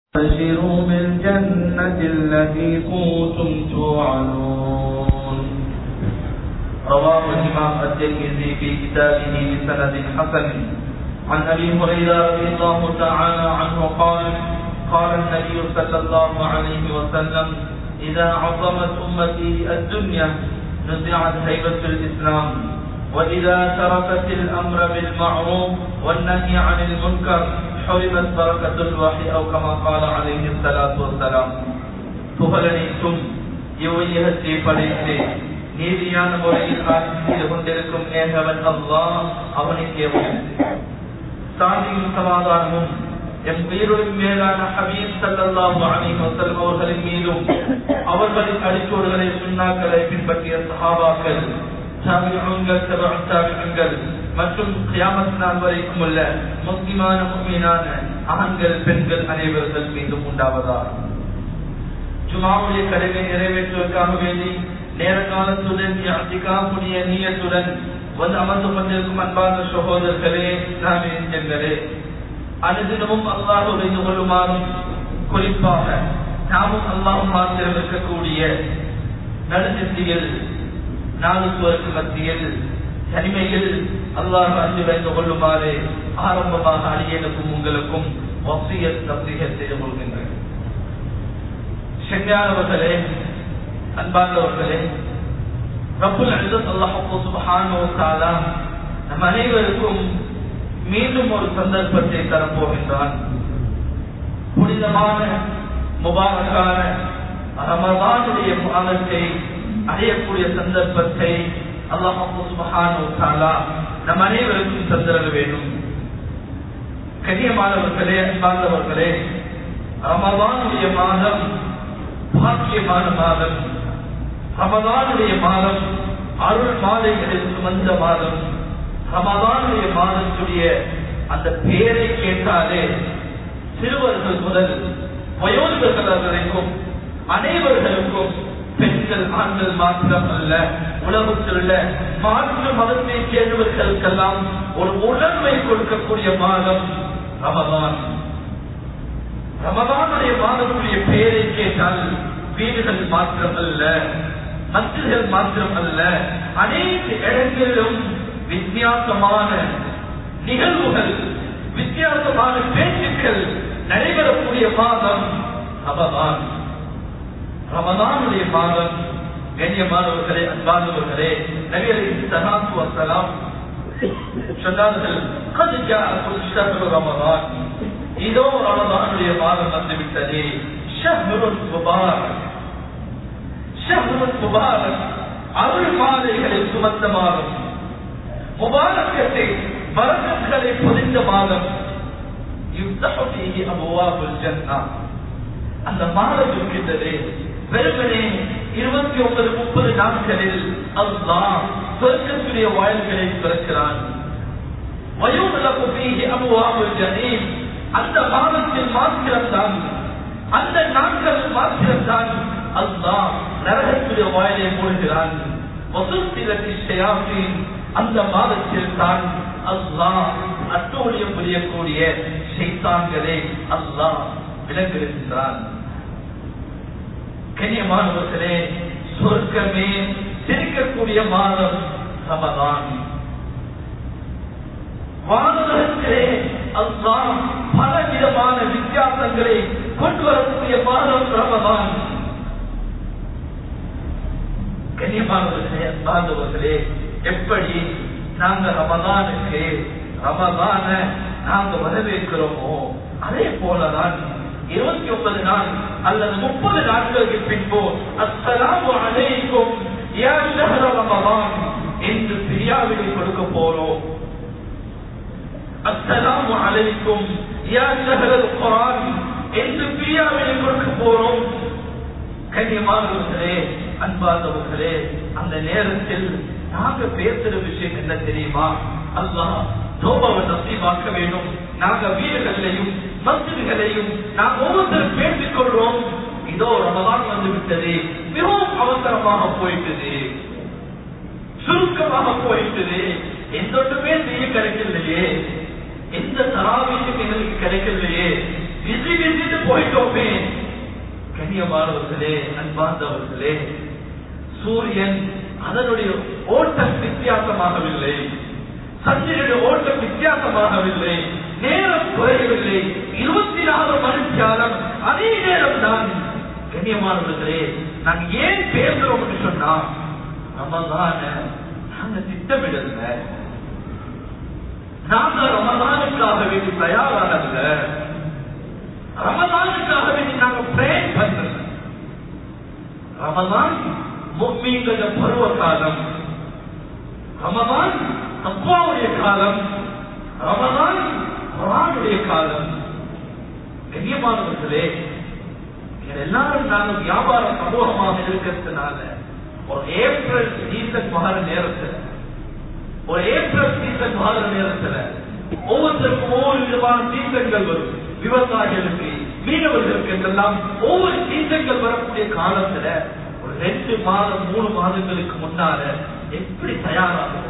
بشروا بالجنة التي كنتم توعدون رواه الإمام الترمذي في كتابه بسند حسن عن أبي هريرة رضي الله تعالى عنه قال قال النبي صلى الله عليه وسلم إذا عظمت أمتي الدنيا نزعت هيبة الإسلام وإذا تركت الأمر بالمعروف والنهي عن المنكر حرمت بركة الوحي أو كما قال عليه الصلاة والسلام புகழனைத்தும் இவ்வையகத்தை படைத்து நீதியான முறையில் ஆட்சி செய்து கொண்டிருக்கும் ஏகவன் அல்லாஹ் அவனுக்கே சாந்தியும் சமாதானமும் எம் உயிரின் மேலான ஹபீப் சல்லாஹு அலைஹி வஸல்லம் அவர்களின் மீதும் அவர்களின் அடிச்சோடுகளை சுண்ணாக்களை பின்பற்றிய சஹாபாக்கள் தாபிஊன்கள் தபஅ தாபிஊன்கள் மற்றும் கியாமத் நாள் வரைக்கும் உள்ள முஸ்லிமான முக்மீனான ஆண்கள் பெண்கள் அனைவர்கள் மீதும் உண்டாவதா ஜுமாவுடைய கடமை நிறைவேற்றுவதற்காக வேண்டி நேர காலத்துடன் அதிகாமுடைய நீயத்துடன் வந்து அமர்ந்து கொண்டிருக்கும் அன்பான சகோதரர்களே நாமே சென்றே அனுதினமும் அல்லாஹ் உரைந்து கொள்ளுமாறும் குறிப்பாக நாமும் அல்லாஹ் மாத்திரம் இருக்கக்கூடிய நடுநிறுத்தியல் நாளுக்கு மத்தியில் தனிமையில் அல்லாஹ் அஞ்சு வைத்து கொள்ளுமாறு ஆரம்பமாக அடியனுக்கும் உங்களுக்கும் வசிய தப்திக செய்து கொள்கின்றேன் செஞ்சானவர்களே அன்பார்ந்தவர்களே ரப்புல் அழுதத் அல்லாஹு சுபஹானஹு தஆலா நம் அனைவருக்கும் மீண்டும் ஒரு சந்தர்ப்பத்தை தரப்போகின்றான் புனிதமான முபாரக்கான ரமதானுடைய மாதத்தை அடையக்கூடிய சந்தர்ப்பத்தை அல்லாஹு சுபஹானஹு தஆலா நம் அனைவருக்கும் தந்திரக வேண்டும் கண்ணியமானவர்களே அன்பார்ந்தவர்களே ரமதானுடைய மாதம் பாக்கியமான மாதம் ரமதானுடைய மாதம் அருள் மாலைகளில் சுமந்த மாதம் ரமதானுடைய மாதத்துடைய அந்த பெயரை கேட்டாலே சிறுவர்கள் முதல் வயோதிகர்கள் வரைக்கும் அனைவர்களுக்கும் பெண்கள் ஆண்கள் மாத்திரம் அல்ல உலகத்தில் உள்ள மாற்று மதத்தை சேர்ந்தவர்களுக்கெல்லாம் ஒரு உணர்வை கொடுக்கக்கூடிய மாதம் ரமதான் ரமதானுடைய மாதத்துடைய பெயரை கேட்டால் வீடுகள் மாத்திரம் அல்ல மத்திகள் மாத்திரம் அல்ல அனைத்து இடங்களிலும் வித்தியாசமான நிகழ்வுகள் வித்தியாசமான பேச்சுக்கள் நடைபெறக்கூடிய மாதம் ரமதான் ரமதானுடைய மாதம் கண்ணியமானவர்களே அன்பானவர்களே நபிகளின் சலாத்து வசலாம் சொன்னார்கள் ரமதான் இதோ ரமதானுடைய மாதம் வந்துவிட்டது ஷஹ்ருல் முபாரக் ஷஹ்ருல் முபாரக் அருள் மாலைகளை சுமந்த மாதம் முபாரக்கத்தை வரக்கங்களை பொதிந்த மாதம் அந்த மாதம் இருக்கின்றது வெறுமனே இருபத்தி ஒன்பது முப்பது நாட்களில் அல்லாஹ் சொர்க்கத்துடைய வாயில்களை திறக்கிறான் அந்த மாதத்தில் மாத்திரம்தான் அந்த நாட்கள் மாத்திரம்தான் அல்லாஹ் நரகத்துடைய வாயிலை மூடுகிறான் அந்த மாதத்தில் தான் அல்லாஹ் அட்டோழியம் புரியக்கூடிய செய்தான்களை அல்லாஹ் விளங்குகின்றான் கண்ணியமானவர்களே சொர்க்கமே சிரிக்கக்கூடிய மாதம் ரமதான் வானவர்களே அல்லாஹ் பல விதமான வித்தியாசங்களை கொண்டு வரக்கூடிய மாதம் ரமதான் கண்ணியமானவர்களே அன்பாந்தவர்களே எப்படி நாங்க ரமதானுக்கு ரமதான நாங்க வரவேற்கிறோமோ அதே போலதான் இருபத்தி ஒன்பது நாள் அல்லது முப்பது நாட்களுக்கு பின்போ அஸ்ஸலாமு அலைக்கும் யா ஷஹ்ர ரமதான் என்று பிரியாவினை கொடுக்க போறோம் அஸ்ஸலாமு அலைக்கும் யா ஷஹ்ர குர்ஆன் என்று பிரியாவினை கொடுக்க போறோம் கண்ணியமானவர்களே அன்பாதவர்களே அந்த நேரத்தில் நாங்க பேசுற விஷயம் என்ன தெரியுமா அல்லாஹ் தோபாவை நசீவாக்க வேண்டும் நாங்க வீடுகளையும் மசிதிகளையும் நாம் ஒவ்வொருத்தரும் பேசிக் கொள்றோம் இதோ ரமதான் வந்து விட்டது மிகவும் அவசரமாக போயிட்டது சுருக்கமாக போயிட்டது எந்த ஒன்றுமே செய்ய கிடைக்கலையே எந்த தராவிக்கும் எங்களுக்கு கிடைக்கலையே விசி விசிட்டு போயிட்டோமே கண்ணியமானவர்களே அன்பார்ந்தவர்களே சூரியன் அதனுடைய ஓட்டம் வித்தியாசமாகவில்லை சந்திரனுடைய ஓட்டம் வித்தியாசமாகவில்லை நேரம் குறையவில்லை இருபத்தி நாலு மணித்தியாலம் அதே நேரம் தான் கண்ணியமானவர்களே நாங்க ஏன் பேசுறோம் சொன்னா ரமதான நாங்க திட்டமிடல நாங்க ரமதானுக்காக வேண்டி தயாராகல ரமதானுக்காக வேண்டி நாங்க பிரேம் பண்ணல ரமதான் முக்மீங்கள பருவ காலம் ரமதான் தப்பாவுடைய காலம் ரமதான் குரானுடைய காலம் கண்ணியமானவர்களே எல்லாரும் நாங்கள் வியாபார சமூகமாக இருக்கிறதுனால ஒரு ஏப்ரல் சீசன் மாற நேரத்தில் ஒரு ஏப்ரல் சீசன் மாற நேரத்தில் ஒவ்வொருத்தருக்கும் ஒவ்வொரு விதமான சீசன்கள் வரும் விவசாயிகளுக்கு மீனவர்களுக்கு என்றெல்லாம் ஒவ்வொரு சீசன்கள் வரக்கூடிய காலத்துல ஒரு ரெண்டு மாதம் மூணு மாதங்களுக்கு முன்னால எப்படி தயாராகும்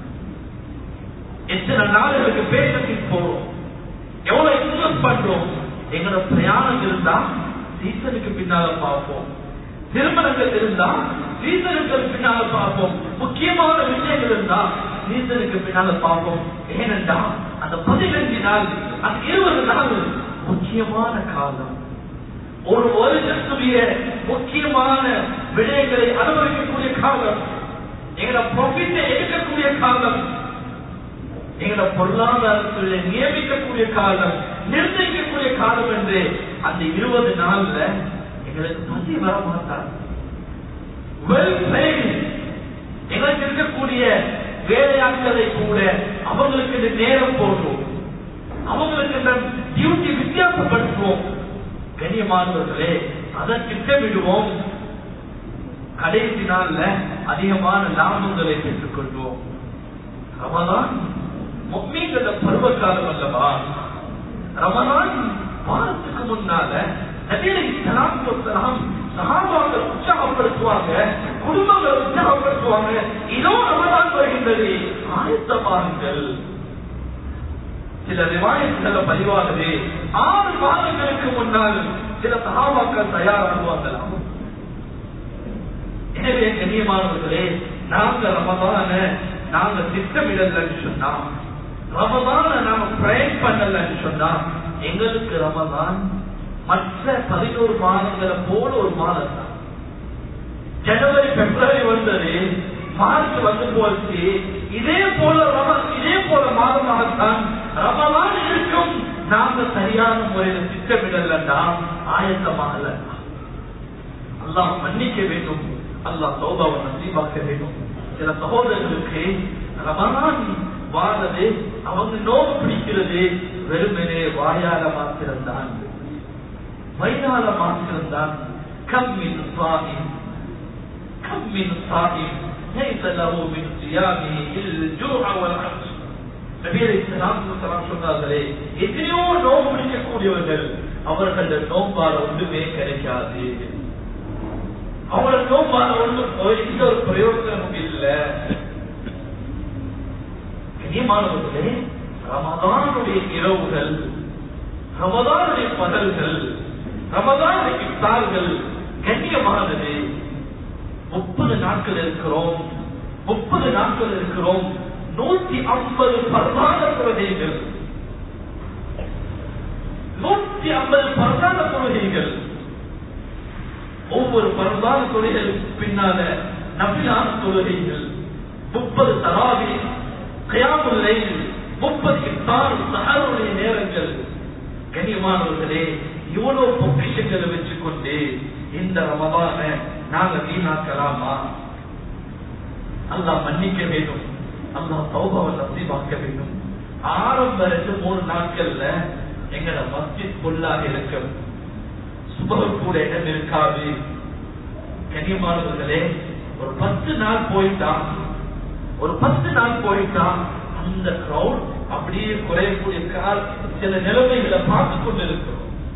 எத்தனை நாடுகளுக்கு பேசத்துக்கு போறோம் எவ்வளவு இன்வெஸ்ட் பண்றோம் எங்களோட பிரயாணம் இருந்தா சீசனுக்கு பின்னால பார்ப்போம் திருமணங்கள் இருந்தா சீசனுக்கு பின்னால பார்ப்போம் முக்கியமான விஷயங்கள் இருந்தா சீசனுக்கு பின்னால பார்ப்போம் ஏனென்றா அந்த பதினஞ்சு நாள் அந்த இருபது நாள் முக்கியமான காலம் ஒரு வருஷத்துடைய முக்கியமான விடயங்களை அனுபவிக்கக்கூடிய காலம் எங்களோட ப்ராஃபிட்டை எடுக்கக்கூடிய காலம் எங்களோட பொருளாதாரத்தில் நியமிக்கக்கூடிய காலம் நிர்ணயிக்கக்கூடிய காலம் என்று அந்த இருபது நாள்ல எங்களுக்கு பசி வர மாட்டார் எங்களுக்கு இருக்கக்கூடிய வேலையாட்களை கூட அவங்களுக்கு இந்த நேரம் போடுவோம் அவங்களுக்கு இந்த டியூட்டி வித்தியாசப்படுத்துவோம் கண்ணியமானவர்களே அதை திட்டமிடுவோம் கடைசி நாள்ல அதிகமான லாபங்களை பெற்றுக் கொள்வோம் ரமதான் முக்மீன்கள பருவ காலம் அல்லவா ரமதான் வாரத்துக்கு முன்னால நபிகளை சலாம் சகாபாக்கள் உற்சாகப்படுத்துவாங்க குடும்பங்கள் உற்சாகப்படுத்துவாங்க இதோ ரமதான் வருகின்றது ஆயத்தமாகுங்கள் சில ரிவாயத்துல பதிவாகுது ஆறு மாதங்களுக்கு முன்னால் சில சகாபாக்கள் தயாராகுவாங்களாம் எனவே கண்ணியமானவர்களே நாங்க ரமதான நாங்க திட்டமிடலன்னு சொன்னா ரமதான நாம பிரேம் பண்ணலன்னு சொன்னா எங்களுக்கு ரமதான் மற்ற பதினோரு மாதங்களை போல ஒரு மாதம் தான் ஜனவரி பிப்ரவரி வந்தது மார்ச் வந்து போச்சு இதே போல ரம இதே போல மாதமாகத்தான் ரமதான் இருக்கும் நாங்க சரியான முறையில் திட்டமிடலன்னா ஆயத்தமாகல அல்லாஹ் மன்னிக்க வேண்டும் அல்லாஹ் சௌபாவை நசீபாக்க வேண்டும் சில சகோதரர்களுக்கு ரமதான் வாழ்றது அவங்க நோவு பிடிக்கிறது வெறுமனே வாயால மாத்திரம்தான் வயதால மாத்திரம்தான் கம்மின் சுவாமி கம்மின் சுவாமி ليس له من صيامه الا الجوع والعطش சொன்னார்களே எத்தனையோ நோம்பு பிடிக்கக்கூடியவர்கள் அவர்கள நோம்பால ஒன்றுமே கிடைக்காது அவங்கள நோம்பால ஒன்றும் எந்த ஒரு பிரயோஜனமும் இல்லை கண்ணியமானவர்களே ரமதானுடைய இரவுகள் ரமதானுடைய பகல்கள் ரமதானுடைய இஃப்தார்கள் கண்ணியமானது முப்பது நாட்கள் இருக்கிறோம் முப்பது நாட்கள் இருக்கிறோம் நூத்தி ஐம்பது பிரதான தொழுகைகள் நூத்தி ஐம்பது பிரதான தொழுகைகள் ஒவ்வொரு பிரதான தொழுகைகளுக்கு பின்னால நபிலான தொழுகைகள் முப்பது தராவி கயாமுல்லை முப்பது இஃப்தார் சஹருடைய நேரங்கள் கண்ணியமானவர்களே இவ்வளவு பொக்கிஷங்களை வச்சுக்கொண்டு இந்த ரமதான நாங்க வீணாக்கலாமா அல்லாஹ் மன்னிக்க வேண்டும் அல்லாஹ் சௌபாவை நசீபாக்க வேண்டும் ஆரம்ப ரெண்டு மூணு நாட்கள்ல எங்கட மஸ்ஜித் பொல்லாக இருக்கும் சுபக கூட இடம் இருக்காது கண்ணியமானவர்களே ஒரு பத்து நாள் போயிட்டா ஒரு பத்து நாள் போயிட்டா அந்த கிரௌட் அப்படியே குறையக்கூடிய கால் சில நிலைமைகளை பார்த்து கொண்டு இருக்கிறோம்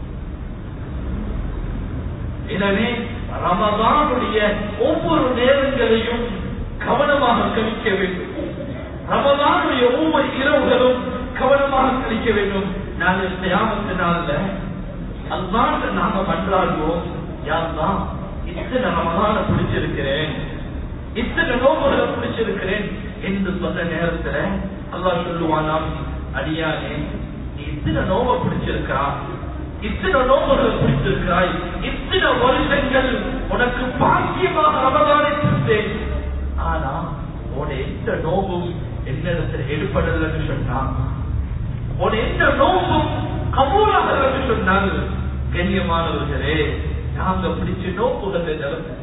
எனவே ரமதானுடைய ஒவ்வொரு நேரங்களையும் கவனமாக கழிக்க வேண்டும் ரமதானுடைய ஒவ்வொரு இரவுகளும் கவனமாக கழிக்க வேண்டும் நாங்கள் தியாகத்தினால அல்லாஹ் நாம பண்றாடுவோம் யாருதான் இத்தனை ரமதான பிடிச்சிருக்கிறேன் இத்தனை நோம்புகளை பிடிச்சிருக்கிறேன் என்று சொன்ன நேரத்துல அல்லாஹ் சொல்லுவானாம் அடியானே நீ இத்தனை நோம்ப பிடிச்சிருக்கா இத்தனை நோம்புகளை பிடிச்சிருக்கிறாய் இத்தனை வருஷங்கள் உனக்கு பாக்கியமாக ரமதானை தந்தேன் ஆனா உன எந்த நோம்பும் என்னிடத்துல எடுபடலன்னு சொன்னா உன எந்த நோம்பும் கபூலாகலன்னு சொன்னால் கண்ணியமானவர்களே நாங்க பிடிச்ச நோம்புகள் நிலைமை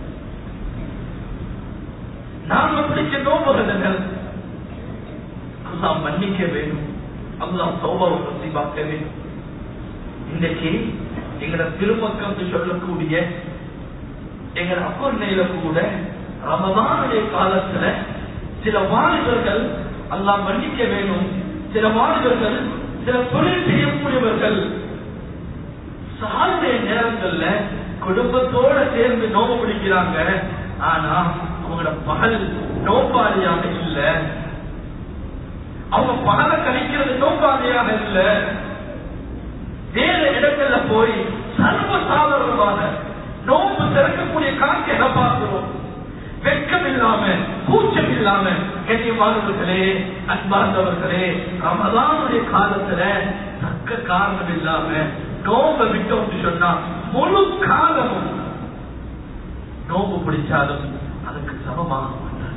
நாங்க பிடிச்ச நோம்புகள் நிலைமை அல்லா மன்னிக்க வேண்டும் அல்லா சௌபாவை நசீபாக்க வேண்டும் இன்னைக்கு எங்கட திருமக்கம் சொல்லக்கூடிய எங்கட அப்பண்ணையில கூட ரமதானுடைய காலத்துல சில வாலிபர்கள் அல்லா மன்னிக்க வேண்டும் சில வாலிபர்கள் சில தொழில் செய்யக்கூடியவர்கள் சாருடைய நேரங்கள்ல குடும்பத்தோட சேர்ந்து நோம்பு பிடிக்கிறாங்க ஆனா அவங்களோட பகல் நோம்பாளியாக இல்ல அவங்க பகல கழிக்கிறது நோம்பாளியாக இல்ல வேற இடங்கள்ல போய் சர்வ சாதாரணமாக நோம்பு திறக்கக்கூடிய காட்சிகளை பார்க்கிறோம் வெட்கம் இல்லாம கூச்சம் இல்லாம கண்ணியமானவர்களே அன்பார்ந்தவர்களே ரமதானுடைய காலத்துல தக்க காரணம் இல்லாம நோம்ப விட்டோம் சொன்னா முழு காலமும் நோம்பு பிடிச்சாலும் அதுக்கு சமமாக மாட்டார்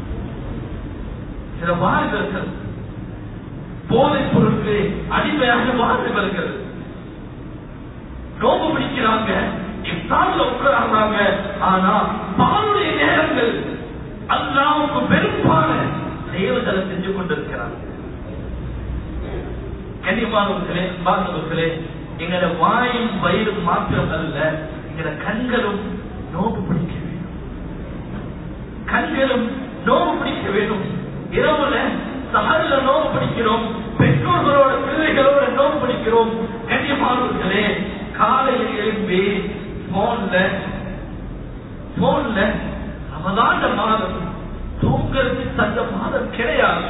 சில வாலிபர்கள் போதைப் பொருட்களே அடிமையாக வாலிபர்கள் நோம்பு பிடிக்கிறாங்க இஃப்தார்ல உட்கார்றாங்க ஆனா பாலுடைய நேரங்கள் அல்லாவுக்கு பெரும்பான செயல்களை செஞ்சு கொண்டிருக்கிறாங்க கண்ணியமானவர்களே பார்த்தவர்களே எங்களோட வாயும் வயிறும் மாத்திரம் அல்ல எங்களோட கண்களும் நோவு பிடிக்க வேண்டும் கண்களும் நோவு பிடிக்க வேண்டும் இரவுல சகல்ல நோவு பிடிக்கிறோம் பெற்றோர்களோட பிள்ளைகளோட நோவு பிடிக்கிறோம் கண்ணியமானவர்களே காலையில் எழும்பி போன்ல போன்ல ரமதான மாதம் தூங்குறதுக்கு தந்த மாதம் கிடையாது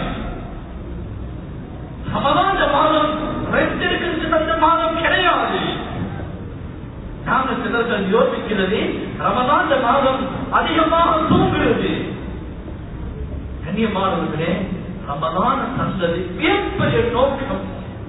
ரமதான மாதம் ரெஸ்ட் எடுக்கிறதுக்கு தந்த மாதம் கிடையாது நாங்க சிலர்கள் யோசிக்கிறது ரமதான மாதம் அதிகமாக தூங்குகிறது கண்ணியமானவர்களே ரமதான தந்தது மிகப்பெரிய நோக்கம்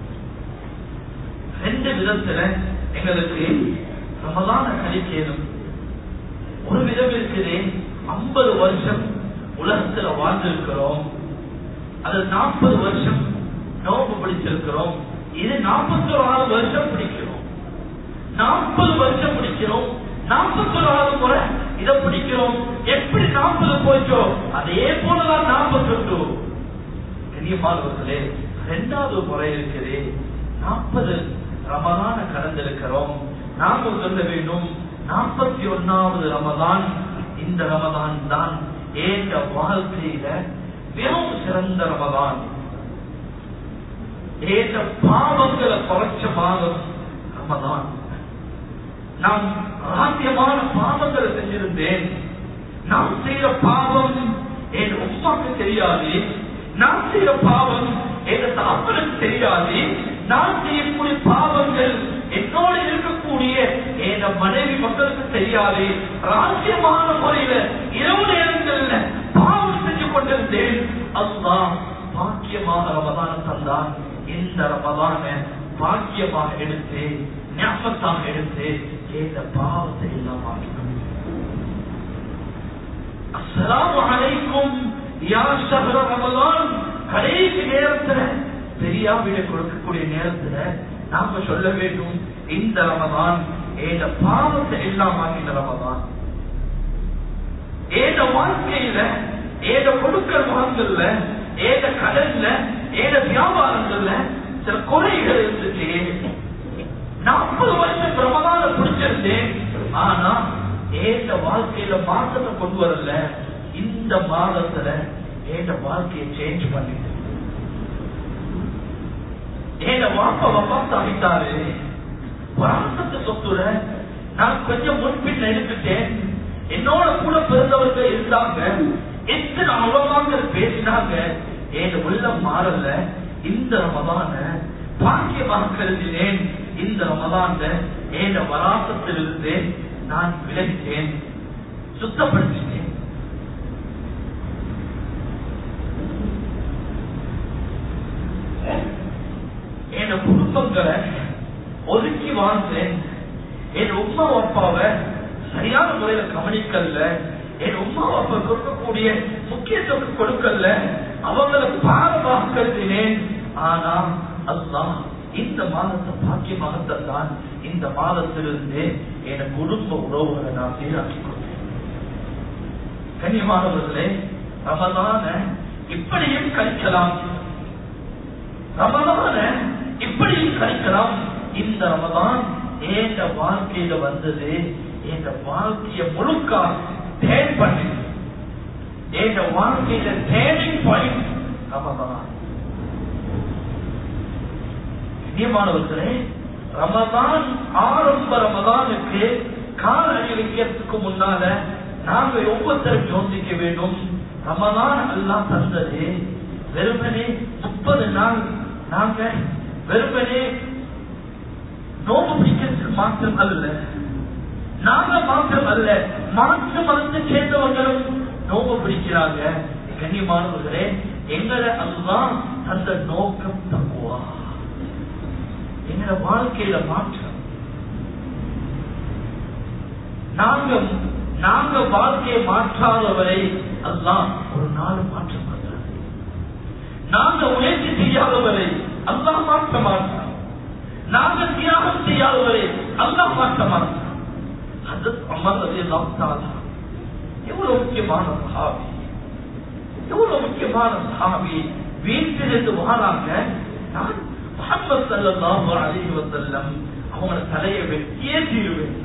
ரெண்டு விதத்துல எங்களுக்கு ரமதான கழிக்கணும் ஒரு விதம் இருக்குது ஐம்பது வருஷம் உலகத்துல வாழ்ந்திருக்கிறோம் அது நாற்பது வருஷம் நோம்பு பிடிச்சிருக்கிறோம் இது நாற்பத்தோராது வருஷம் பிடிக்கிறோம் நாற்பது வருஷம் பிடிக்கிறோம் நாற்பத்தோராது முறை இதை பிடிக்கிறோம் எப்படி நாற்பது போச்சோ அதே போலதான் நாற்பத்தொன்று கண்ணியமானவர்களே ரெண்டாவது முறை இருக்குது நாற்பது ரமதான கடந்திருக்கிறோம் நாம சொல்ல வேண்டும் நாற்பத்தி ஒன்னாவது ரமதான் இந்த ரமதான் தான் ஏற்ற வாழ்க்கையில மிகவும் சிறந்த ரமதான் ஏற்ற பாவங்களை குறைச்ச மாதம் ரமதான் நான் ராத்தியமான பாவங்களை செஞ்சிருந்தேன் நான் செய்யற பாவம் என் உமாக்கு தெரியாது நான் செய்யற பாவம் என் தாப்பனுக்கு தெரியாது நான் செய்யக்கூடிய பாவங்கள் என்னோடு இருக்கக்கூடிய என் மனைவி மக்களுக்கு தெரியாது ராஜ்யமான முறையில இரவு நேரங்கள்ல பாவம் செஞ்சு கொண்டிருந்தேன் அதுதான் பாக்கியமாக ரமதான தந்தான் இந்த ரமதான பாக்கியமாக எடுத்து ஞாபகத்தாக எடுத்து இந்த பாவத்தை எல்லாம் அஸ்ஸலாமு அலைக்கும் யா ஷஹ்ர ரமலான் கடைசி நேரத்துல பெரியாவிட கொடுக்கக்கூடிய நேரத்துல நாம சொல்ல வேண்டும் இந்த ரமதான் ஏத பாவத்தை எல்லாம் ஆகின ரமதான் ஏத வாழ்க்கையில ஏத கொடுக்கல் வாங்கல்ல ஏத கடல்ல ஏத வியாபாரங்கள்ல சில குறைகள் இருந்துச்சு நாற்பது வருஷம் ரமதான பிடிச்சிருந்தேன் ஆனா ஏத வாழ்க்கையில மாற்றத்தை கொண்டு வரல இந்த மாதத்துல ஏத வாழ்க்கையை சேஞ்ச் பண்ணிட்டு ஏத வாப்ப வப்பாத்தாகிட்டாரு வராசத்து சொத்துல நான் கொஞ்சம் முன்பின் எடுத்துட்டேன் என்னோட கூட பிறந்தவர்கள் இருந்தாங்க எத்தனை அவமாங்கள் பேசினாங்க என் உள்ளம் மாறல இந்த ரமதான பாக்கியமாக கருதினேன் இந்த ரமதான என் வராசத்திலிருந்து நான் விலகிட்டேன் சுத்தப்படுத்திட்டேன் என் குடும்பங்களை ஒதுக்கி வாழ்ந்தேன் என் உமா அப்பாவை சரியான முறையில கவனிக்கல என் உமா அப்பா கொடுக்கக்கூடிய முக்கியத்துவம் கொடுக்கல அவங்களை பாரமாக கருதினேன் ஆனா அதுதான் இந்த மாதத்தை பாக்கியமாக தந்தான் இந்த மாதத்திலிருந்து என் குடும்ப உறவுகளை நான் சீராக்கி கொடுத்தேன் கண்ணியமானவர்களே ரமதான இப்படியும் கழிக்கலாம் ரமதான இப்படியும் கழிக்கலாம் இந்த ரமதான் என் வாழ்க்கையில வந்தது என் வாழ்க்கைய முழுக்க தேன் பண்ணி என் வாழ்க்கையில டேர்னிங் பாயிண்ட் ரமதான் கண்ணியமானவர்களே ரமதான் ஆரம்ப ரமதானுக்கு கால அணிவிக்கிறதுக்கு முன்னால நாங்க ஒவ்வொருத்தரும் யோசிக்க வேண்டும் ரமதான் எல்லாம் தந்தது வெறுமனே முப்பது நாள் நாங்க வெறுமனே நோம்பு பிடிக்கிறது மாற்றம் அல்ல நாங்க மாற்றம் அல்ல மாற்று மதத்தை சேர்ந்தவங்களும் நோம்பு பிடிக்கிறாங்க கண்ணியமானவர்களே எங்களை அதுதான் அந்த நோக்கம் தப்புவா எங்களோட வாழ்க்கையில மாற்றம் நாங்க நாங்க வாழ்க்கையை மாற்றாதவரை அதுதான் ஒரு நாள் மாற்றம் பண்றாங்க நாங்க முயற்சி செய்யாதவரை அல்லாஹ் மாற்ற மாட்டான் நாங்க தியாகம் செய்யாதவரை அல்லாஹ் மாற்ற மாட்டான் அது அமர் அது எவ்வளவு முக்கியமான சஹாபி எவ்வளவு முக்கியமான சஹாபி வீட்டிலிருந்து வாராங்க நான் முகமது சல்லாஹு அலைஹி வஸல்லம் அவங்களோட தலையை வெட்டியே தீருவேன்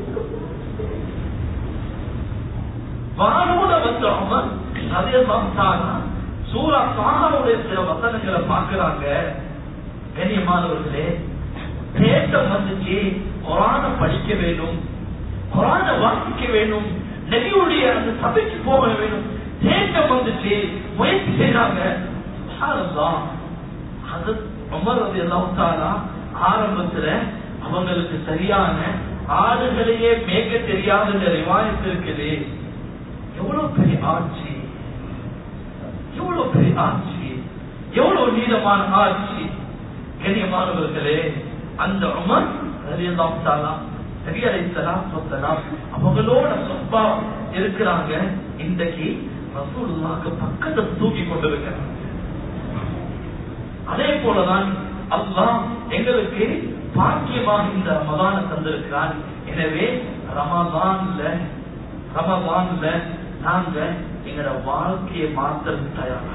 வானோட வந்த அமர் அதே தான் சூரா சாகருடைய சில வசனங்களை பார்க்கிறாங்க கண்ணியமானவர்களே தேட்டம் வந்துச்சு குரான படிக்க வேண்டும் குரான வாசிக்க வேண்டும் நபியுடைய அந்த சபைக்கு போக வேண்டும் தேட்டம் வந்துச்சு முயற்சி செய்யறாங்க அது உமர் ரதி அல்லாஹாலா ஆரம்பத்துல அவங்களுக்கு சரியான ஆடுகளையே மேய்க்க தெரியாத ரிவாயத்து இருக்குது எவ்வளவு பெரிய ஆட்சி எவ்வளவு பெரிய ஆட்சி எவ்வளவு நீளமான ஆட்சி கண்ணியமானவர்களே அந்த உமர் ரலியல்லாஹு நபி அலைஹிஸ்ஸலாம் அவங்களோட சொப்பா இருக்கிறாங்க இன்றைக்கு ரசூலுல்லாஹ்க்கு பக்கத்தை தூக்கி கொண்டிருக்கிறாங்க அதே போலதான் அல்லாஹ் எங்களுக்கு பாக்கியமாக இந்த ரமதான தந்திருக்கிறான் எனவே ரமதான்ல ரமதான்ல நாங்க எங்களோட வாழ்க்கையை மாற்ற தயாராக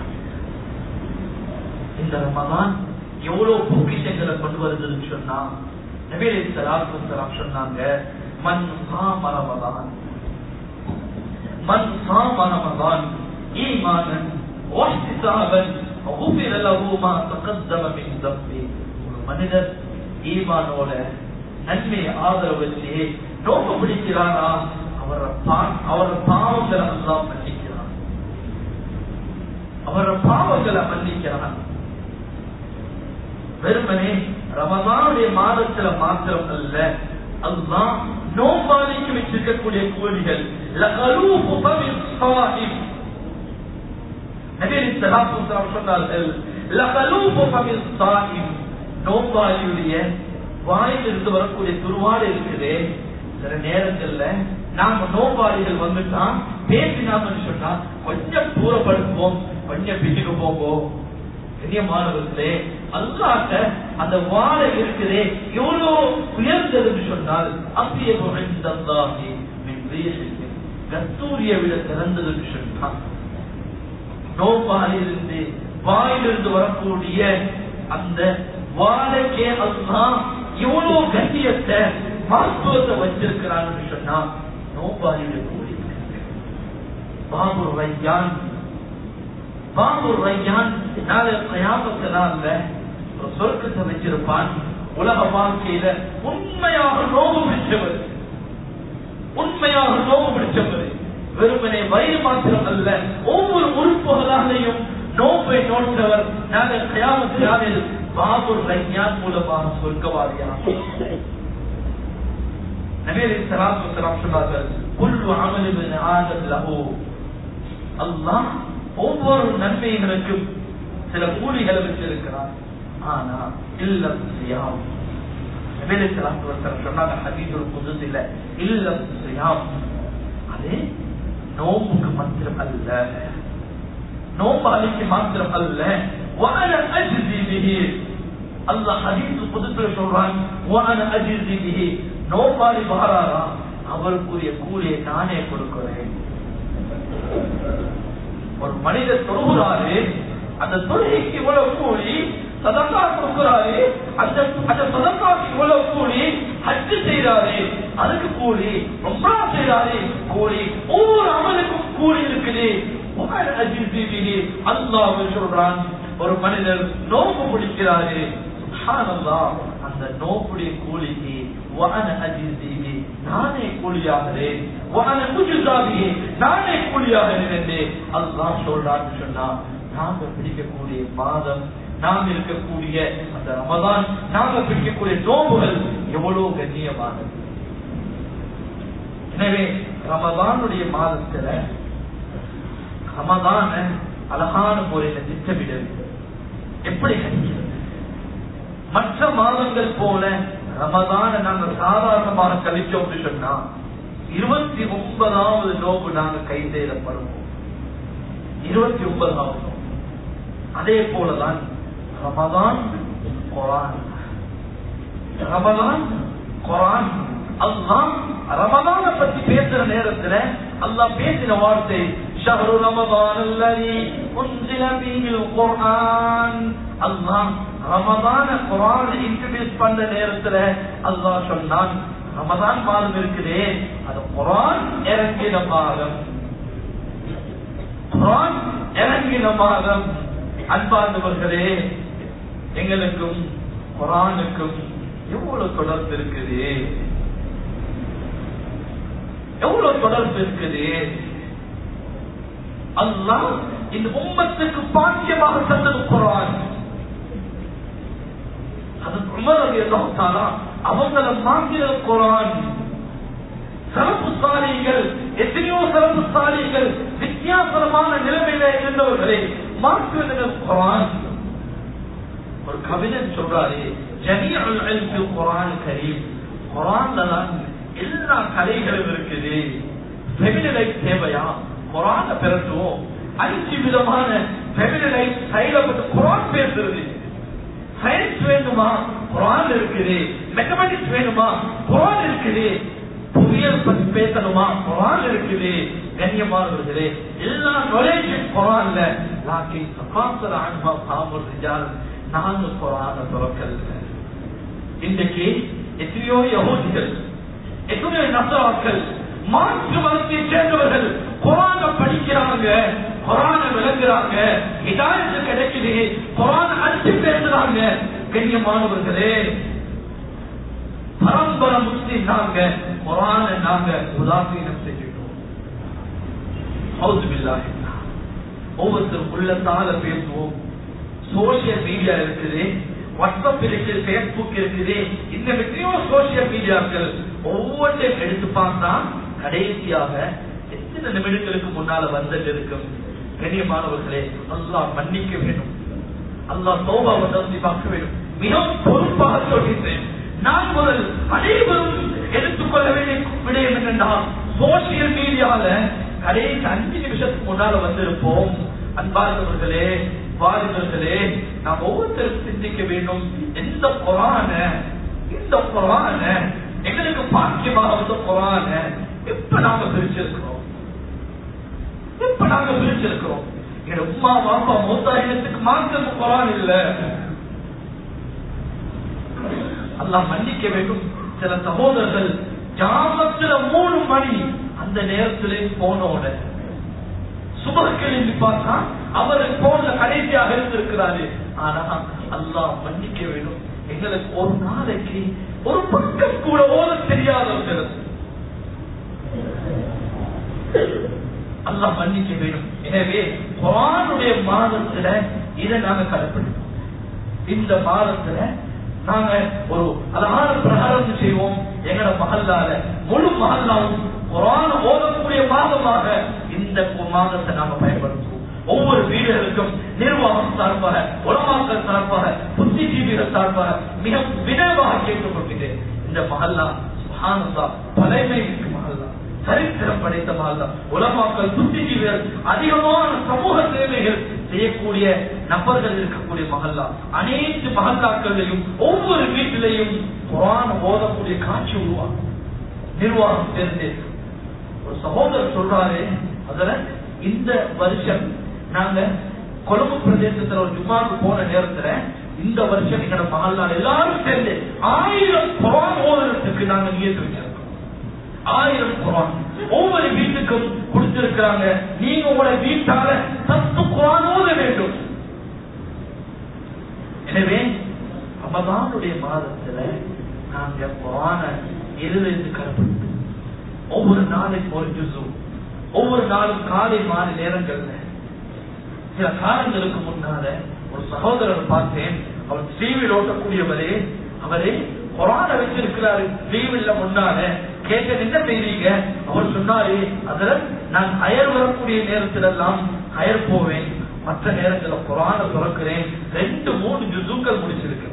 இந்த ரமதான் எவ்வளவு பொக்கிஷங்களை கொண்டு வருதுன்னு சொன்னா நபீரை சலாத்து சொன்னாங்க மண் சாம ரமதான் மண் சாம ரமதான் ஈமானன் வாஹ்திசாபன் غفر له ما تقدم من ذنبه ஒரு மனிதர் ஈமானோட நன்மையை ஆதரவு வச்சு நோக்க பிடிக்கிறாரா அவர அவர பாவங்களை எல்லாம் மன்னிக்கிறான் அவர பாவங்களை மன்னிக்கிறான் வெறுமனே ரமதானுடைய மாதத்துல மாத்திரம் அல்ல அதுதான் நோம்பாளிக்கு வச்சிருக்கக்கூடிய கூலிகள் சொன்னார்கள் நோம்பாளியுடைய வாயிலிருந்து வரக்கூடிய துருவாடு இருக்குது சில நேரங்கள்ல நாம நோம்பாளிகள் வந்துட்டா பேசினாமன்னு சொன்னா கொஞ்சம் தூரப்படுத்துவோம் கொஞ்சம் பின்னுக்கு போவோம் கண்ணியமானவர்களே அல்லாட்ட அந்த வாழை இருக்குதே எவ்வளவு உயர்ந்ததுன்னு சொன்னால் அப்பிய கஸ்தூரிய விட சிறந்ததுன்னு சொன்னால் நோபாலிருந்து வாயிலிருந்து வரக்கூடிய அந்த வாழைக்கே அதுதான் எவ்வளவு கண்ணியத்தை மருத்துவத்தை வச்சிருக்கிறான்னு சொன்னா நோபாலியுடைய கூலி பாபு ரையான் பாபு ரையான் நாளை கயாமத்தினால ஒரு சொர்க்கத்தை வச்சிருப்பான் உலக வாழ்க்கையில உண்மையாக நோவு பிடிச்சவர் உண்மையாக நோவு பிடிச்சவர் வெறுமனே வயிறு மாத்திரம் அல்ல ஒவ்வொரு உறுப்புகளாலையும் நோப்பை நோற்றவர் நாளை கயாமத்தினாலில் பாபு ரையான் மூலமாக சொர்க்கவாதியாக நபீர் சலாத்து வசலாம் சொன்னார்கள் குல்லு அமலிபின் ஆதம் லஹு அல்லாஹ் ஒவ்வொரு நன்மைகளுக்கும் சில கூலிகளை வச்சிருக்கிறார் ஆனா இல்லம் சியாம் நபீர் சலாத்து வசலாம் சொன்னாங்க ஹதீதுல் குதுஸ் இல்ல இல்லம் சியாம் அது நோம்புக்கு மாத்திரம் அல்ல நோம்பாளிக்கு மாத்திரம் அல்ல وأنا أجزي به அல்லாஹ் ஹதீஸ் புதுசுல சொல்றான் வான அஜிசிபிஹி நோபாலி பாராரா அவருக்குரிய கூலியை நானே கொடுக்கிறேன் ஒரு மனிதர் தொழுகிறாரு அந்த தொழுகைக்கு இவ்வளவு கூலி சதக்கா கொடுக்கிறாரு அந்த அந்த சதக்காக்கு இவ்வளவு கூலி ஹஜ்ஜு செய்யறாரு அதுக்கு கூலி ரொம்ப செய்யறாரு கூலி ஒவ்வொரு அமலுக்கும் கூலி இருக்குது அல்லாஹ் சொல்றான் ஒரு மனிதர் நோம்பு பிடிக்கிறாரு அந்த நோப்புடைய கூலிக்கு நானே கூலியாகிறேன் நானே கூலியாகிறேன் என்று அல்லாஹ் சொல்றான்னு சொன்னா நாங்க பிடிக்கக்கூடிய மாதம் நாம் இருக்கக்கூடிய அந்த ரமதான் நாங்க பிடிக்கக்கூடிய நோம்புகள் எவ்வளவு கண்ணியமானது எனவே ரமதானுடைய மாதத்துல ரமதான அழகான முறையில திட்டமிட எப்படி கிடைக்கிறது மற்ற மாதங்கள் போல ரமதான நாங்க சாதாரணமாக கழிச்சோம் சொன்னா இருபத்தி ஒன்பதாவது நோம்பு நாங்க கை செய்யப்படுவோம் இருபத்தி ஒன்பதாவது நோம்பு அதே போலதான் ரமதான் குரான் ரமதான் குரான் அல்லாஹ் ரமதான பத்தி பேசுற நேரத்துல அல்லாஹ் பேசின வார்த்தை شهر رمضان الذي أنزل فيه القرآن الله ரமதான குரான் இன்ட்ரடியூஸ் பண்ண நேரத்துல அல்லாஹ் சொன்னான் ரமதான் மாதம் இருக்குதே அது குரான் இறங்கின மாதம் குரான் இறங்கின மாதம் அன்பார்ந்தவர்களே எங்களுக்கும் குரானுக்கும் எவ்வளவு தொடர்பு இருக்குது எவ்வளவு தொடர்பு இருக்குது அல்லாஹ் இந்த உம்மத்துக்கு பாக்கியமாக தந்தது குரான் அது உமர் எல்லாம் அவங்கள மாங்கிற குரான் சிறப்பு சாலிகள் எத்தனையோ சிறப்பு சாலிகள் வித்தியாசமான நிலைமையில இருந்தவர்களை மாற்றுவது குரான் ஒரு கவிஞன் சொல்றாரு ஜனியல் குரான் கரீம் குரான்ல தான் எல்லா கலைகளும் இருக்குது ஃபெமினலை தேவையா குரான பிறட்டுவோம் அஞ்சு விதமான ஃபெமினலை செயலப்பட்டு குரான் பேசுறது சயின்ஸ் வேணுமா குரான் இருக்குது மெத்தமெட்டிக்ஸ் வேணுமா குரான் இருக்குது புவியியல் பத்தி பேசணுமா குரான் இருக்குது கண்ணியமானவர்களே எல்லா நாலேஜும் குரான்ல லாக்கி சமாசர அன்பா காமர் ரிஜால் நாங்க குரான துறக்கல இன்றைக்கு எத்தனையோ யகூதிகள் எத்தனையோ நசராக்கள் மாற்று மதத்தை சேர்ந்தவர்கள் குரான படிக்கிறாங்க குரான விளங்குறாங்க இதாயத்து கிடைக்குது குரான அடிச்சு பேசுறாங்க கண்ணியமானவர்களே பரம்பரை முஸ்லிம் நாங்க குரான நாங்க உதாசீனம் செஞ்சுட்டோம் ஒவ்வொருத்தரும் உள்ளத்தால பேசுவோம் சோசியல் மீடியா இருக்குது வாட்ஸ்அப் இருக்குது பேஸ்புக் இருக்குது இந்த எத்தனையோ சோசியல் மீடியாக்கள் ஒவ்வொன்றையும் எடுத்து பார்த்தா கடைசியாக எத்தனை நிமிடங்களுக்கு முன்னால வந்துட்டு இருக்கும் கண்ணியமானவர்களே அல்லாஹ் மன்னிக்க வேண்டும் அல்லாஹ் சோபா வந்து பார்க்க வேண்டும் மிகவும் பொறுப்பாக சொல்கின்றேன் நான் முதல் அனைவரும் எடுத்துக்கொள்ள வேண்டிய விடயம் என்னென்றால் சோசியல் மீடியால கடைசி அஞ்சு நிமிஷத்துக்கு முன்னால வந்திருப்போம் அன்பார்ந்தவர்களே வாலிபர்களே நாம் ஒவ்வொருத்தரும் சிந்திக்க வேண்டும் எந்த குரான இந்த குரான எங்களுக்கு பாக்கியமாக வந்த குரான எப்ப நாங்க பிரிச்சிருக்கிறோம் எப்ப நாங்க பிரிச்சிருக்கிறோம் என் உமா பாப்பா மூத்தாயிரத்துக்கு மாற்றம் குரான் இல்ல அல்லாஹ் மன்னிக்க வேண்டும் சில சகோதரர்கள் ஜாமத்துல மூணு மணி அந்த நேரத்திலே போனோட சுபக்கிழமை பார்த்தா அவர் போன்ல கடைசியாக இருந்திருக்கிறாரு ஆனா அல்லாஹ் மன்னிக்க வேண்டும் எங்களுக்கு ஒரு நாளைக்கு ஒரு பக்கம் கூட ஓத தெரியாதவர்கள் அல்லாஹ் மன்னிக்க வேண்டும் எனவே குரானுடைய மாதத்துல இதை நாங்க கடைப்பிடிப்போம் இந்த மாதத்துல நாங்க ஒரு அழகான பிரகாரம் செய்வோம் எங்கட மகல்லால முழு மகல்லாவும் குரான ஓதக்கூடிய மாதமாக இந்த மாதத்தை நாங்க பயன்படுத்துவோம் ஒவ்வொரு வீடுகளுக்கும் நிர்வாகம் சார்பாக உலமாக்கள் சார்பாக புத்திஜீவிகள் சார்பாக மிக விரைவாக கேட்டுக்கொள்கிறேன் இந்த மகல்லா சுஹானந்தா பழைமை மிக்க மகல்லா சரித்திரம் படைத்த மகல்லா உலமாக்கள் புத்திஜீவிகள் அதிகமான சமூக சேவைகள் செய்யக்கூடிய நபர்கள் இருக்கக்கூடிய மகல்லா அனைத்து மகல்லாக்களையும் ஒவ்வொரு வீட்டிலையும் குரான் ஓதக்கூடிய காட்சி உருவாகும் நிர்வாகம் சேர்ந்து ஒரு சகோதரர் சொல்றாரு அதுல இந்த வருஷம் நாங்க கொழும்பு பிரதேசத்துல ஒரு ஜும்மாவுக்கு போன நேரத்துல இந்த வருஷம் எங்களோட மகள்நாள் எல்லாரும் சேர்ந்து ஆயிரம் குரான் ஓதுறதுக்கு நாங்க நியத்து வச்சிருக்கோம் ஆயிரம் குரான் ஒவ்வொரு வீட்டுக்கும் கொடுத்திருக்கிறாங்க நீங்க உங்களோட வீட்டால பத்து குரான் ஓத வேண்டும் எனவே ரமதானுடைய மாதத்துல நாங்க குரான எழுதிருந்து கருப்படுத்தோம் ஒவ்வொரு நாளைக்கு ஒரு ஜுசு ஒவ்வொரு நாளும் காலை மாலை நேரங்கள்ல சில காலங்களுக்கு முன்னால ஒரு சகோதரர் பார்த்தேன் அவர் டிவியில் ஓட்டக்கூடியவரே அவரே கொரோனா வச்சிருக்கிறாரு டிவில முன்னால கேட்க என்ன செய்றீங்க அவர் சொன்னாரு அதுல நான் அயர் வரக்கூடிய நேரத்துல எல்லாம் அயர் போவேன் மற்ற நேரத்துல குரான துறக்கிறேன் ரெண்டு மூணு ஜுசுக்கள் முடிச்சிருக்கிறேன்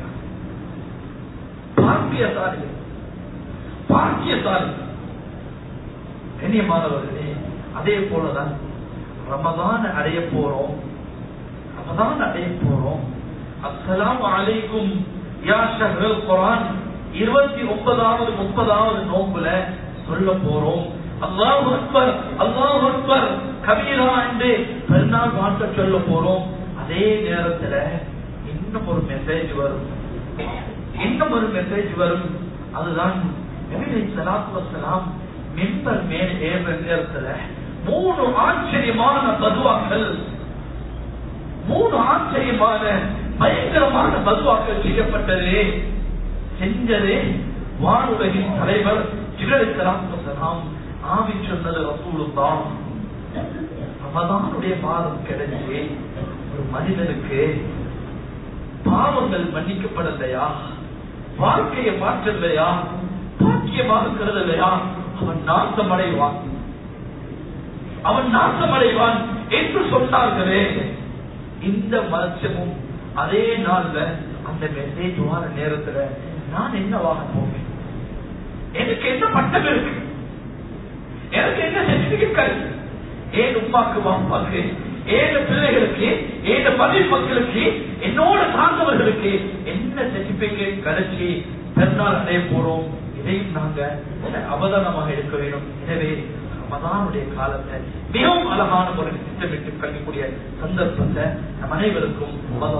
பாக்கியசாலி பாக்கியசாலி கண்ணியமானவர்களே அதே போலதான் ரமதான் அடைய போறோம் ரமதான் அடைய போறோம் அஸ்ஸலாம் அலைக்கும் யா ஷஹ்ரல் குர்ஆன் இருபத்தி ஒன்பதாவது முப்பதாவது நோம்புல சொல்ல போறோம் அல்லாஹ் அக்பர் அல்லாஹ் அக்பர் கபீரா என்று பெருநாள் வாழ்க்கை சொல்ல போறோம் அதே நேரத்துல இன்னும் ஒரு மெசேஜ் வரும் இன்னும் ஒரு மெசேஜ் வரும் அதுதான் நபி ஸல்லல்லாஹு அலைஹி வஸல்லம் மிம்பர் மேல் ஏறுற நேரத்துல மூணு ஆச்சரியமான பதுவாக்கள் மூணு ஆச்சரியமான பயங்கரமான பதுவாக்கள் செய்யப்பட்டது செஞ்சதே வானுலகின் தலைவர் ஜிகரித்தலாம் ஆவி சொன்னது ரசூலுதான் ரமதானுடைய மாதம் கிடைச்சு ஒரு மனிதனுக்கு பாவங்கள் மன்னிக்கப்படலையா வாழ்க்கையை மாற்றலையா பாக்கியமாக கருதலையா அவன் நாசம் அடைவான் அவன் நாசம் அடைவான் என்று சொன்னார்களே இந்த வருஷமும் அதே நாள்ல அந்த மெசேஜ் வார நேரத்துல நான் என்னவாக போவேன் எனக்கு என்ன பட்டம் இருக்கு எனக்கு என்ன சர்டிபிகேட் கிடைக்கும் ஏன் உமாக்கு வாப்பாக்கு ஏழு பிள்ளைகளுக்கு ஏழு பதில் மக்களுக்கு என்னோட சார்ந்தவர்களுக்கு என்ன சர்டிபிகேட் கிடைச்சி பெருநாள் அடைய போறோம் இதையும் நாங்க அவதானமாக எடுக்க வேண்டும் எனவே ரமதானுடைய காலத்தை மிகவும் அழகான ஒரு திட்டமிட்டு கழிக்கக்கூடிய சந்தர்ப்பத்தை நம் அனைவருக்கும்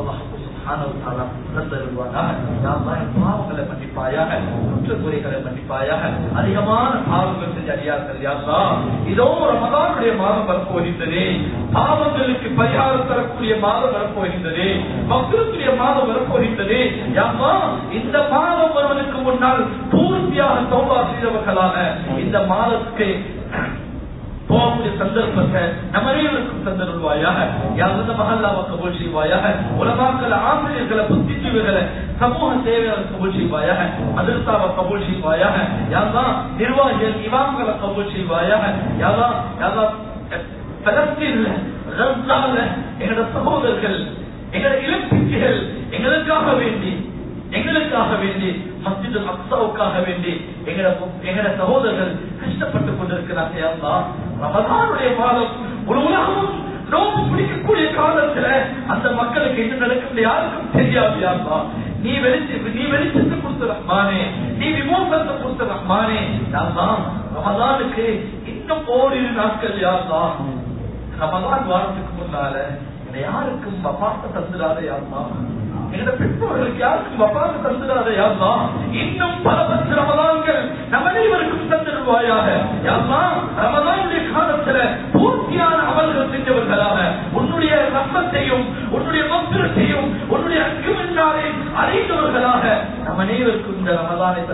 பாவங்களை மன்னிப்பாயாக குற்றக்குறைகளை மன்னிப்பாயாக அதிகமான பாவங்கள் செஞ்ச அடியார்கள் யாருலா இதோ ரமதானுடைய மாதம் வரப்போகின்றதே பாவங்களுக்கு பரிகாரம் தரக்கூடிய மாதம் வரப்போகின்றதே மக்களுக்குரிய மாதம் வரப்போகின்றதே யாமா இந்த மாதம் வருவதற்கு முன்னால் பூர்த்தியாக தோபா செய்தவர்களான இந்த மாதத்துக்கு போகக்கூடிய சந்தர்ப்பத்தை நம்ம அனைவருக்கும் தந்தருள்வாயாக யாருந்த மகல்லாவை கபூல் செய்வாயாக உலகாக்கள் ஆசிரியர்களை புத்திஜீவிகளை சமூக சேவைகளை கபூல் செய்வாயாக மதரசாவை கபூல் செய்வாயாக யாரா நிர்வாகிகள் இமாம்களை கபூல் செய்வாயாக யாரா யாரா பலஸ்தீன்ல ரஸ்தால எங்களோட சகோதரர்கள் எங்களோட இலக்கியங்கள் எங்களுக்காக வேண்டி எங்களுக்காக வேண்டி மஸ்ஜித் அக்சாவுக்காக வேண்டி எங்கட எங்கட சகோதரர்கள் கஷ்டப்பட்டுக் கொண்டிருக்கிறாங்க அல்லா ரமதானுடைய மாதம் ஒரு உலகமும் நோம்பு பிடிக்கக்கூடிய காலத்துல அந்த மக்களுக்கு என்ன நடக்கும் யாருக்கும் தெரியாது யாருமா நீ வெளிச்சு நீ வெளிச்சத்தை கொடுத்த ரஹ்மானே நீ விமோசனத்தை கொடுத்த ரஹ்மானே யாருதான் ரமதானுக்கு இன்னும் ஓரிரு நாட்கள் யாருதான் ரமதான் வாரத்துக்கு முன்னால யாருக்கும் வபாத்த தந்துடாத யாருமா எங்களோட பெற்றோர்களுக்கு யாருக்கும் வபாத்து தந்துடாத யாருமா இன்னும் பல பத்து ரமதான்கள் நம்ம அனைவருக்கும் தந்துடுவாயாக யாருமா ரமதானுடைய காலத்துல பூர்த்தியான அமல்கள் செஞ்சவர்களாக உன்னுடைய ரத்தத்தையும் உன்னுடைய மந்திரத்தையும் உன்னுடைய அக்குமின்னாலே அடைந்தவர்களாக நம் அனைவருக்கும் இந்த ரமதானை